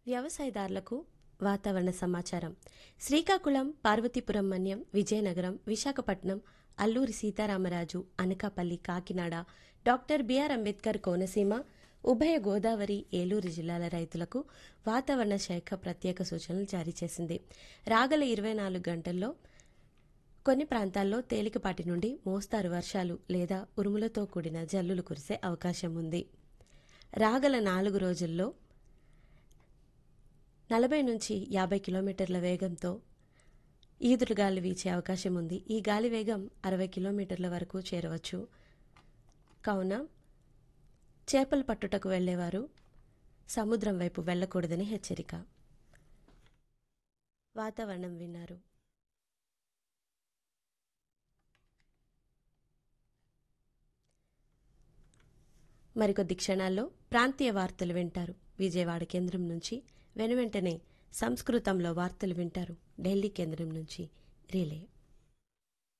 వ్యవసాయదారులకు వాతావరణ సమాచారం శ్రీకాకుళం పార్వతీపురం మన్యం విజయనగరం విశాఖపట్నం అల్లూరి సీతారామరాజు అనకాపల్లి కాకినాడ డాక్టర్ బిఆర్ అంబేద్కర్ కోనసీమ ఉభయ గోదావరి ఏలూరు జిల్లాల రైతులకు వాతావరణ శాఖ ప్రత్యేక సూచనలు జారీ చేసింది రాగల ఇరవై నాలుగు గంటల్లో కొన్ని ప్రాంతాల్లో తేలికపాటి నుండి మోస్తారు వర్షాలు లేదా ఉరుములతో కూడిన జల్లులు కురిసే అవకాశం ఉంది రాగల నాలుగు రోజుల్లో నలభై నుంచి యాభై కిలోమీటర్ల వేగంతో ఈదురు గాలి వీచే అవకాశం ఉంది ఈ గాలి వేగం అరవై కిలోమీటర్ల వరకు చేరవచ్చు కావున చేపలు పట్టుటకు వెళ్లేవారు సముద్రం వైపు వెళ్ళకూడదని హెచ్చరిక వాతావరణం విన్నారు మరికొద్ది క్షణాల్లో ప్రాంతీయ వార్తలు వింటారు విజయవాడ కేంద్రం నుంచి వెనువెంటనే సంస్కృతంలో వార్తలు వింటారు ఢిల్లీ కేంద్రం నుంచి రిలే